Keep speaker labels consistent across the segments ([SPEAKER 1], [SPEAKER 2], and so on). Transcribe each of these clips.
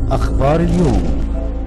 [SPEAKER 1] أخبار اليوم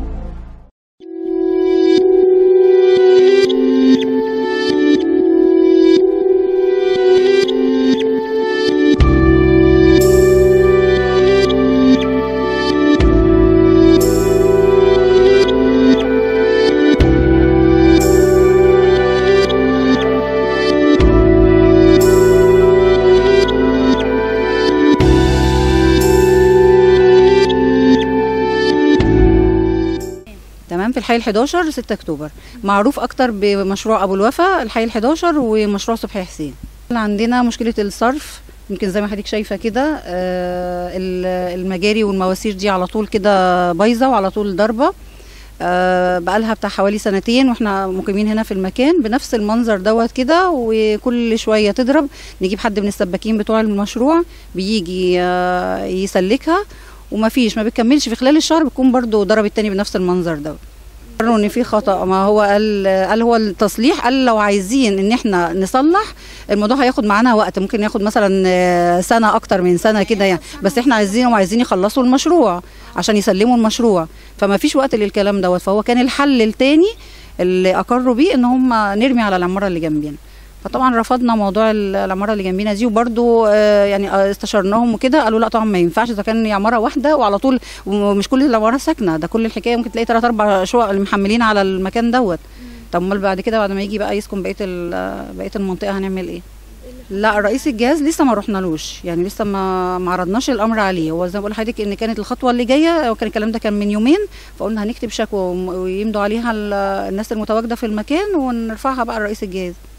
[SPEAKER 2] تمام في الحي ال11 6 اكتوبر معروف اكتر بمشروع ابو الوفا الحي ال11 ومشروع صبحي حسين عندنا مشكله الصرف يمكن زي ما حضرتك شايفه كده آه، ال- المجاري والمواسير دي على طول كده بايظه وعلى طول ضربه آه، بقالها بتاع حوالي سنتين واحنا مقيمين هنا في المكان بنفس المنظر دوت كده وكل شويه تضرب نجيب حد من السباكين بتوع المشروع بيجي آه، يسلكها وما فيش ما بتكملش في خلال الشهر بتكون برضو ضربت تاني بنفس المنظر ده قرروا ان في خطا ما هو قال قال هو التصليح قال لو عايزين ان احنا نصلح الموضوع هياخد معانا وقت ممكن ياخد مثلا آه، سنه اكتر من سنه كده يعني بس احنا عايزينهم عايزين يخلصوا المشروع عشان يسلموا المشروع فما فيش وقت للكلام دوت فهو كان الحل التاني اللي اقروا بيه ان هم نرمي على العماره اللي جنبنا فطبعا رفضنا موضوع ال- العماره اللي جنبنا دي وبرده يعني آه، استشرناهم وكده قالوا لا طبعا ما ينفعش اذا كان عماره واحده وعلى طول ومش كل العماره ساكنه ده كل الحكايه ممكن تلاقي ثلاث اربع شقق اللي محملين على المكان دوت طب امال بعد كده بعد ما يجي بقى يسكن بقيه ال- بقيه المنطقه هنعمل ايه لا رئيس الجهاز لسه ما رحنالوش يعني لسه ما ما عرضناش الامر عليه هو زي ما بقول لحضرتك ان كانت الخطوه اللي جايه وكان الكلام ده كان من يومين فقلنا هنكتب شكوى وم- ويمضوا عليها ال- الناس المتواجده في المكان ونرفعها بقى لرئيس الجهاز